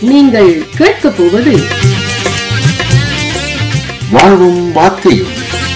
நீங்கள் கேட்கப் போவது வாழ்வும் வார்த்தையும்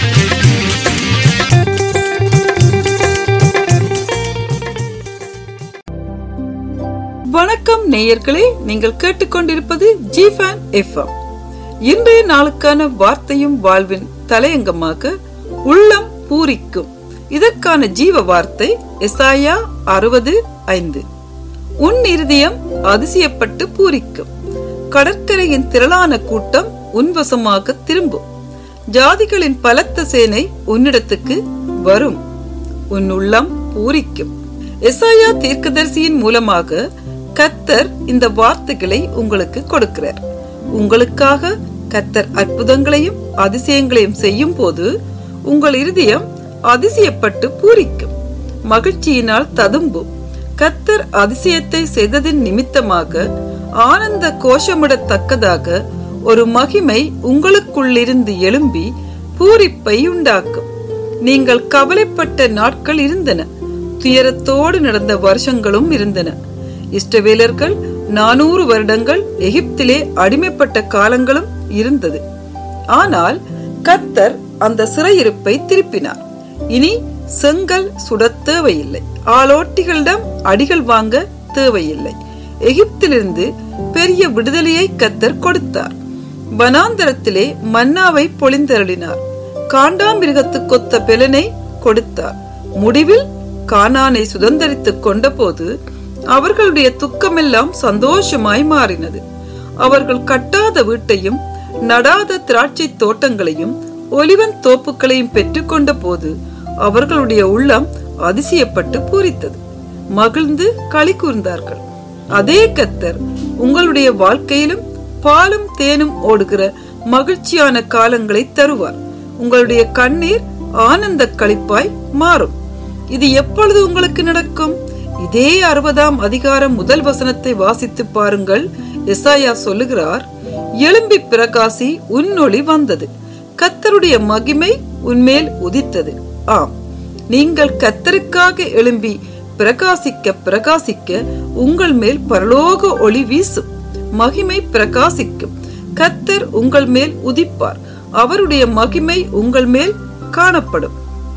வணக்கம் நேயர்களே நீங்கள் கேட்டுக்கொண்டிருப்பது ஜிஃபேன் எஃப்எம் இன்றைய நாளுக்கான வார்த்தையும் வாழ்வின் தலையங்கமாக உள்ளம் பூரிக்கும் இதற்கான ஜீவ வார்த்தை எசாயா அறுபது ஐந்து உன் இருதயம் அதிசயப்பட்டு பூரிக்கும் கடற்கரையின் திரளான கூட்டம் உன்வசமாக திரும்பும் ஜாதிகளின் பலத்த சேனை உன்னிடத்துக்கு வரும் உன் உள்ளம் பூரிக்கும் எசாயா தீர்க்கதரிசியின் மூலமாக கத்தர் இந்த வார்த்தைகளை உங்களுக்கு கொடுக்கிறார் உங்களுக்காக கத்தர் அற்புதங்களையும் அதிசயங்களையும் செய்யும் போது உங்கள் இருதயம் அதிசயப்பட்டு பூரிக்கும் மகிழ்ச்சியினால் ததும்பும் கத்தர் அதிசயத்தை செய்ததின் நிமித்தமாக ஆனந்த கோஷமிடத்தக்கதாக ஒரு மகிமை உங்களுக்குள்ளிருந்து எழும்பி பூரிப்பை உண்டாக்கும் நீங்கள் கவலைப்பட்ட நாட்கள் இருந்தன துயரத்தோடு நடந்த வருஷங்களும் இருந்தன இஷ்டவேலர்கள் நானூறு வருடங்கள் எகிப்திலே அடிமைப்பட்ட காலங்களும் இருந்தது ஆனால் கத்தர் அந்த சிறையிருப்பை திருப்பினார் இனி செங்கல் சுடத் தேவையில்லை ஆளோட்டிகளிடம் அடிகள் வாங்க தேவையில்லை எகிப்திலிருந்து பெரிய விடுதலையை கத்தர் கொடுத்தார் வனாந்தரத்திலே மன்னாவை பொழிந்தருளினார் காண்டாமிருகத்து கொத்த பெலனை கொடுத்தார் முடிவில் கானானை சுதந்திரித்துக் கொண்டபோது அவர்களுடைய துக்கமெல்லாம் சந்தோஷமாய் மாறினது அவர்கள் கட்டாத வீட்டையும் நடாத திராட்சை தோட்டங்களையும் ஒலிவன் தோப்புகளையும் பெற்றுக்கொண்ட போது அவர்களுடைய உள்ளம் அதிசயப்பட்டு பூரித்தது மகிழ்ந்து களி கூர்ந்தார்கள் அதே கத்தர் உங்களுடைய வாழ்க்கையிலும் பாலும் தேனும் ஓடுகிற மகிழ்ச்சியான காலங்களை தருவார் உங்களுடைய கண்ணீர் ஆனந்த களிப்பாய் மாறும் இது எப்பொழுது உங்களுக்கு நடக்கும் இதே அறுபதாம் அதிகாரம் முதல் வசனத்தை வாசித்து பாருங்கள் எசாயா சொல்லுகிறார் எழும்பி பிரகாசி உன்னொளி வந்தது கத்தருடைய மகிமை உன்மேல் உதித்தது ஆம் நீங்கள் கத்தருக்காக எழும்பி பிரகாசிக்க பிரகாசிக்க உங்கள் மேல் பரலோக ஒளி வீசும் மகிமை பிரகாசிக்கும் கத்தர் உங்கள் மேல் உதிப்பார் அவருடைய மகிமை உங்கள் மேல் காணப்படும்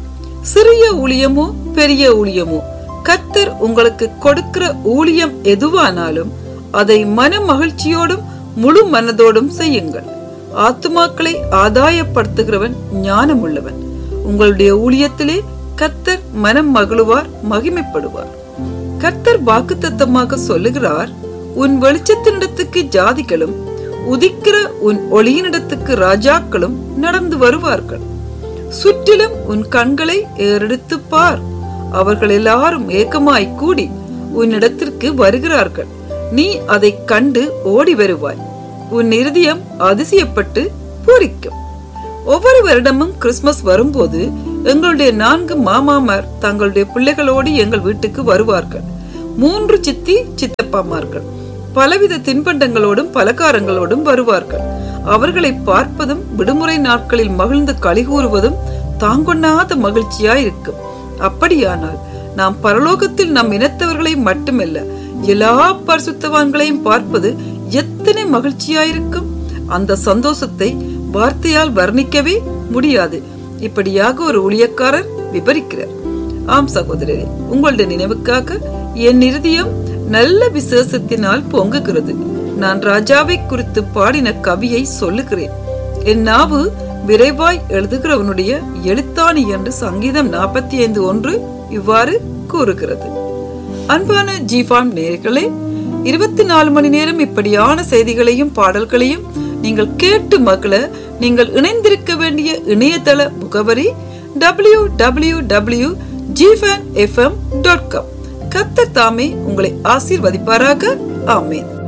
சிறிய ஊழியமோ பெரிய ஊழியமோ கத்தர் உங்களுக்கு கொடுக்கிற ஊழியம் எதுவானாலும் அதை மன மகிழ்ச்சியோடும் முழு மனதோடும் செய்யுங்கள் ஆத்துமாக்களை ஆதாயப்படுத்துகிறவன் ஞானம் உள்ளவன் உங்களுடைய ஊழியத்திலே கத்தர் மனம் மகிழுவார் மகிமைப்படுவார் கர்த்தர் வாக்குத்தத்தமாக சொல்லுகிறார் உன் வெளிச்சத்தினிடத்துக்கு ஜாதிகளும் உதிக்கிற உன் ஒளியினிடத்துக்கு ராஜாக்களும் நடந்து வருவார்கள் சுற்றிலும் உன் கண்களை ஏறெடுத்து பார் அவர்கள் எல்லாரும் ஏக்கமாய் கூடி உன்னிடத்திற்கு வருகிறார்கள் நீ அதை கண்டு ஓடி வருவாய் உன் இருதயம் அதிசயப்பட்டு பூரிக்கும் ஒவ்வொரு வருடமும் கிறிஸ்துமஸ் வரும்போது எங்களுடைய நான்கு மாமாமார் தங்களுடைய பிள்ளைகளோடு எங்கள் வீட்டுக்கு வருவார்கள் மூன்று சித்தி சித்தப்பாமார்கள் பலவித தின்பண்டங்களோடும் பலகாரங்களோடும் வருவார்கள் அவர்களை பார்ப்பதும் விடுமுறை நாட்களில் மகிழ்ந்து கலிகூறுவதும் தாங்கொண்ணாத மகிழ்ச்சியாய் இருக்கும் அப்படியானால் நாம் பரலோகத்தில் நம் இனத்தவர்களை மட்டுமல்ல எல்லா பரிசுத்தவான்களையும் பார்ப்பது எத்தனை மகிழ்ச்சியாயிருக்கும் அந்த சந்தோஷத்தை வார்த்தையால் வர்ணிக்கவே முடியாது இப்படியாக ஒரு ஊழியக்காரர் விவரிக்கிறார் ஆம் சகோதரரே உங்களுடைய நினைவுக்காக என் இருதயம் நல்ல விசேஷத்தினால் பொங்குகிறது நான் ராஜாவை குறித்து பாடின கவியை சொல்லுகிறேன் என் நாவு விரைவாய் எழுதுகிறவனுடைய எழுத்தாணி என்று சங்கீதம் நாற்பத்தி ஐந்து ஒன்று இவ்வாறு கூறுகிறது அன்பான ஜீஃபான் நேர்களே இருபத்தி நாலு மணி நேரம் இப்படியான செய்திகளையும் பாடல்களையும் நீங்கள் கேட்டு மகள நீங்கள் இணைந்திருக்க வேண்டிய இணையதள முகவரி டபிள்யூ டபிள்யூ டபிள்யூ ஜிஃபேன் எஃப்எம் டாட் காம் கத்த தாமே உங்களை ஆசீர்வதிப்பாராக ஆமேன்